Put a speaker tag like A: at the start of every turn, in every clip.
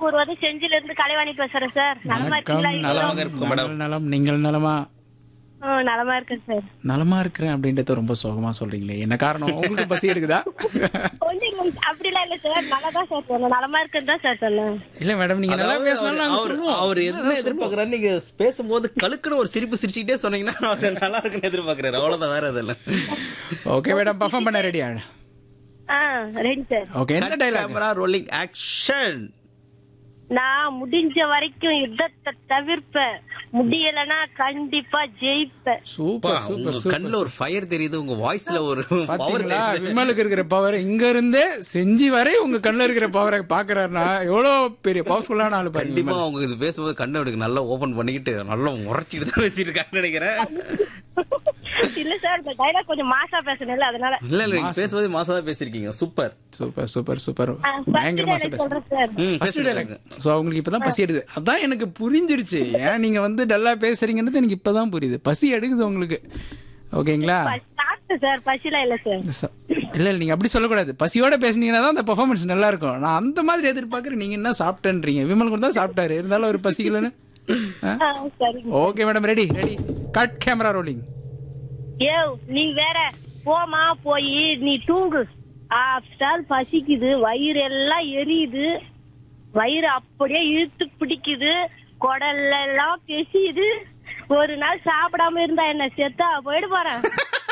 A: கூறுவது செஞ்சில இருந்து கலைவாணி பேசுறேன் சார் நலமா
B: வணக்கம்
A: இருக்கீங்களா
B: நலம்
C: நலமாக இருக்கும், மேடம்.
B: நலம், நலம் நீங்கள் நலமா
A: ம், நலமா இருக்கேன் சார்
B: நலமா இருக்கிறேன் அப்படின்றத ரொம்ப சோகமா சொல்றீங்களே என்ன காரணம் உங்களுக்கு பசி எடுக்குதா
A: கொஞ்சம் இல்ல, அப்படிலாம் இல்ல சார் நல்லா தான் சார் சொன்னேன் நலமா இருக்குன்னு தான் சார் சொன்னேன்
B: இல்ல மேடம் நீங்க நல்லா
C: அதாவது
B: பேசினாலும் நாங்க
C: அவர்
B: சொல்லுவோம்
C: அவர் என்ன எதிர்பார்க்கறாரு நீங்க பேசும்போது கழுக்குன்னு ஒரு சிரிப்பு சிரிச்சுக்கிட்டே சொன்னீங்கன்னா அவர் நல்லா இருக்குன்னு எதிர்பார்க்கறாரு அவ்வளவுதான் வேற இதெல்லாம்
B: ஓகே மேடம் பர்ஃபார்ம் பண்ண ரெடியா
A: ஆ ரெடி சார்
B: ஓகே எந்த டைலாக்
C: கேமரா ரோலிங் ஆக்ஷன்
A: நான் முடிஞ்ச வரைக்கும் யுத்தத்தை தவிர்ப்பேன் முடியலன்னா கண்டிப்பா ஜெயிப்பேன்
B: சூப்பர்
C: உங்க
B: சூப்பர் சூப்பர்
C: கண்ணுல ஒரு ஃபயர் தெரியுது உங்க வாய்ஸ்ல ஒரு பவர்
B: பாத்தீங்களா
C: தெரியுது
B: விமலுக்கு இருக்கிற பவர் இங்க இருந்தே செஞ்சு வரை உங்க கண்ணுல இருக்கிற பவரை பாக்குறாருன்னா எவ்வளவு பெரிய பவர்ஃபுல்லான ஆளு பாருங்க
C: கண்டிப்பா அவங்க இது பேசும்போது கண்ணை அப்படி நல்லா ஓபன் பண்ணிக்கிட்டு நல்லா முறைச்சிட்டு தான் பேசிட்டு இருக்காங்கன்னு நினைக்கிறேன்
A: இல்ல சார் இந்த டைலாக் கொஞ்சம் மாசா பேசணும்ல அதனால
C: இல்ல இல்ல நீங்க பேசும்போது மாசா தான் பேசிருக்கீங்க சூப்பர்
B: சூப்பர் சூப்பர் சூப்பர்
A: ஆ, first
B: பயங்கரமா
A: dialogue
B: பேசுறேன்
A: சொல்றேன் சார்
C: ம்
B: ஃபர்ஸ்ட்
C: பேசுங்க,
B: டைலாக்
C: பேசுங்க.
B: ஸோ அவங்களுக்கு இப்பதான் பசி எடுக்குது அதான் எனக்கு புரிஞ்சிருச்சு ஏன் நீங்க வந்து டல்லா பேசுறீங்கன்றது எனக்கு இப்பதான் புரியுது பசி எடுக்குது உங்களுக்கு ஓகேங்களா
A: சாப்பிட்டு சார் பசிலாம் இல்ல சார்
B: ச- இல்ல இல்ல நீங்க அப்படி சொல்லக்கூடாது பசியோட பேசுனீங்கன்னா தான் அந்த பெர்ஃபார்மன்ஸ் நல்லா இருக்கும் நான் அந்த மாதிரி எதிர்பார்க்கறேன் நீங்க என்ன சாப்பிட்டேன்றீங்க விமல் கூட தான் சாப்பிட்டாரு இருந்தாலும் ஒரு பசிக்கலன்னு
A: ஆ, சரிங்க
B: okay madam ready ready cut camera rolling
A: ஏ நீ வேற போமா போய் நீ தூங்கு ஆஃப்டர் பசிக்குது வயிறு எல்லாம் எரியுது வயிறு அப்படியே இழுத்து பிடிக்குது குடல்ல எல்லாம் பெசியுது ஒரு நாள் சாப்பிடாம இருந்தா என்ன செத்தா போயிடு போறேன்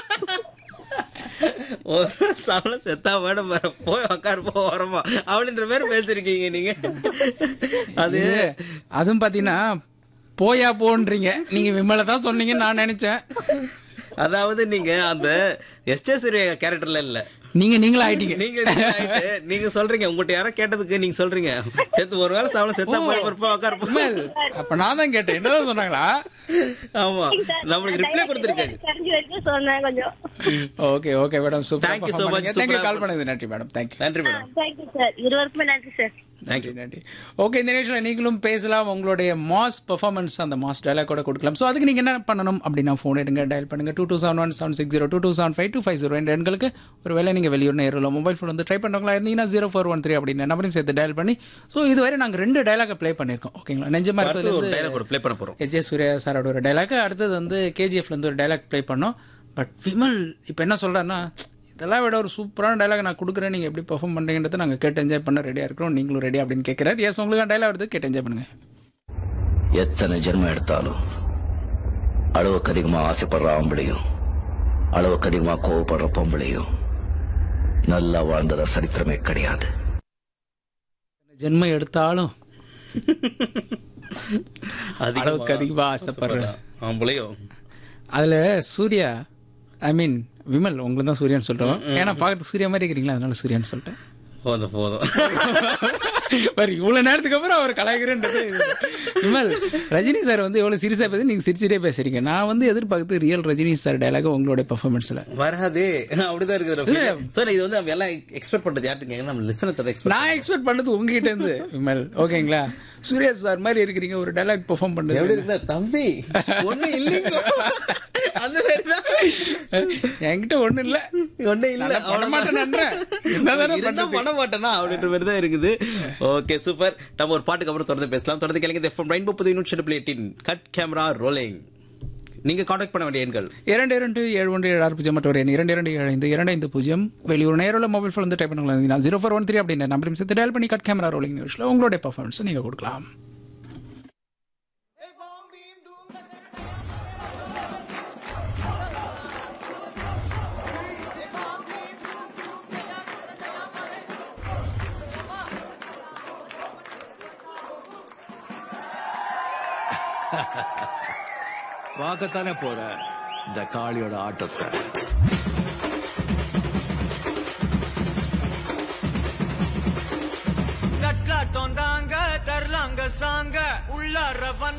C: ஒரு சாப்பிட செத்தா மேடம் போய் உக்காரு போ வரமா அப்படின்ற மாதிரி பேசிருக்கீங்க நீங்க அது
B: அது அதுவும் பாத்தீங்கன்னா போயா போன்றீங்க நீங்க விமலை தான் சொன்னீங்கன்னு நான் நினைச்சேன்
C: அதாவது நீங்க அந்த எஸ்டே சூர்யா கேரக்டர்ல இல்ல
B: நீங்க நீங்களா ஆயிட்டீங்க
C: நீங்க நீங்க ஆயிட்டு, நீங்க சொல்றீங்க உங்ககிட்ட யாரோ கேட்டதுக்கு நீங்க சொல்றீங்க செத்து ஒரு வேளை சாப்பிட செத்தா போய் பொறுப்பா உட்காரு போ.
B: விமல், அப்ப நான் தான் கேட்டேன் என்னதான் சொன்னாங்களா
C: ஆமா நம்மளுக்கு ரிப்ளை கொடுத்துருக்காங்க
A: தெரிஞ்ச வரைக்கும் சொன்னேன் கொஞ்சம்
B: okay okay madam super
C: Thank you so much.
B: Thank you
C: Super-ஆ
B: கால் பண்ணது நன்றி மேடம் தேங்க்யூ
C: நன்றி மேடம்
A: தேங்க்யூ சார் இருவருக்குமே நன்றி சார்
C: தேங்க்யூ
B: நன்றி ஓகே இந்த நிகழ்ச்சியில் நீங்களும் பேசலாம் உங்களுடைய மாஸ் பெர்ஃபார்மன்ஸ் அந்த மாஸ் டயலாக் கூட கொடுக்கலாம் ஸோ அதுக்கு நீங்கள் என்ன பண்ணணும் அப்படின்னா ஃபோன் எடுங்க டயல் பண்ணுங்க two two seven one seven six zero two two seven five two five zero என்ற எண்களுக்கு ஒரு வேளை நீங்கள் வெளியூர் நேரில் மொபைல் ஃபோன் வந்து ட்ரை பண்ணுறவங்களா இருந்தீங்கன்னா ஜீரோ ஃபோர் ஒன் த்ரீ அப்படின்னு நம்பரையும் சேர்த்து டயல் பண்ணி ஸோ இதுவரை நாங்கள் ரெண்டு டயலாக ப்ளே பண்ணியிருக்கோம் ஓகேங்களா நெஞ்சமா
C: அடுத்து ஒரு
B: இருக்கிறது
C: டைலாக் ஒரு ப்ளே பண்ண போறோம்
B: எஸ் ஜே சூர்யா சாரோட ஒரு டைலாக் அடுத்தது வந்து கேஜிஎஃப்ல இருந்து ஒரு டைலாக் ப்ளே பண்ணோம் பட் விமல் இப்போ என்ன சொல்றாருன்னா இதெல்லாம் விட ஒரு சூப்பரான டைலாக் நான் கொடுக்குறேன் நீங்கள் எப்படி பெர்ஃபார்ம் பண்ணுறீங்கன்றதை நாங்கள் கேட்டு என்ஜாய் பண்ண ரெடியாக இருக்கிறோம் நீங்களும் ரெடி அப்படின்னு கேட்குறாரு எஸ் உங்களுக்கு டைலாக் வருது கேட்டு என்ஜாய் பண்ணுங்க
D: எத்தனை ஜென்மம் எடுத்தாலும் அளவுக்கு அதிகமா ஆசைப்படுற ஆம்பளையும் அளவுக்கு அதிகமா கோவப்படுற பொம்பளையும் நல்லா வாழ்ந்ததா சரித்திரமே கிடையாது
B: ஜென்மம் எடுத்தாலும் அளவுக்கு அதிகமா ஆசைப்படுறேன்
C: ஆம்பளையும்
B: அதில் சூர்யா ஐ மீன் விமல் உங்களுக்கு தான் சூர்யான்னு சொல்லிட்டோம் ஏன்னா பார்க்கறது சூர்யா மாதிரி இருக்கிறீங்களா அதனால சூர்யான்னு சொல்லிட்டேன்
C: போதும் போதும்
B: பாரு இவ்வளவு நேரத்துக்கு அப்புறம் அவர் கலாய்க்கிறேன்றது இது. விமல் ரஜினி சார் வந்து எவ்வளவு சீரியஸா பேசி நீங்க சிரிச்சிட்டே பேசுறீங்க நான் வந்து எதிர்பார்த்து ரியல் ரஜினி சார் டயலாக உங்களோட பெர்ஃபார்மன்ஸ்ல
C: வராதே அப்படிதான் இருக்குது சார் இது வந்து நம்ம எல்லாம் எக்ஸ்பெக்ட் பண்றது யார்ட்டு கேங்க நம்ம லிசனர் தான் எக்ஸ்பெக்ட்
B: நான் எக்ஸ்பெக்ட் பண்ணது உங்ககிட்ட இருந்து விமல் ஓகேங்களா சூர்யா சார் மாதிரி இருக்கிறீங்க ஒரு டயலாக் பெர்ஃபார்ம்
C: எப்படி
B: பண்றது
C: இருந்தா தம்பி ஒண்ணு இல்லைங்க அந்த மாதிரி தான்
B: என்கிட்ட ஒண்ணு இல்ல
C: ஒண்ணு இல்ல
B: நான் பண்ண மாட்டேன்றேன். என்னதானே
C: இருந்தா பண்ண மாட்டேனா அப்படின்ற மாதிரி தான் இருக்குது ஓகே சூப்பர் நம்ம ஒரு பாட்டுக்கு அப்புறம் தொடர்ந்து பேசலாம் தொடர்ந்து கேளுங்க எஃப்எம் ரெயின்போ புது unit eighteen cut camera rolling நீங்க காண்டாக்ட் பண்ண வேண்டிய எண்கள்
B: இரண்டு இரண்டு ஏழு ஒன்று ஏழு ஆறு பூஜ்ஜியம் மற்றும் ஒரு எண் இரண்டு இரண்டு ஏழு ஐந்து இரண்டு ஐந்து பூஜ்ஜியம் வெளியூர் நேரில் மொபைல் ஃபோன் வந்து டைப் பண்ணுங்களா ஜீரோ ஃபோர் ஒன் த்ரீ அப்படின்ற நம்பரையும் சேர்த்து டயல் பண்ணி கட் கேமரா ரோலிங் நியூஸில் உங்களுடைய பர்ஃபார்மன்ஸ் நீங்கள் கொடுக்கலாம்
E: பார்க்கத்தானே போற இந்த காளியோட ஆட்டத்தை
F: தட்லாட்டம் தாங்க தரலாங்க சாங்க உள்ளார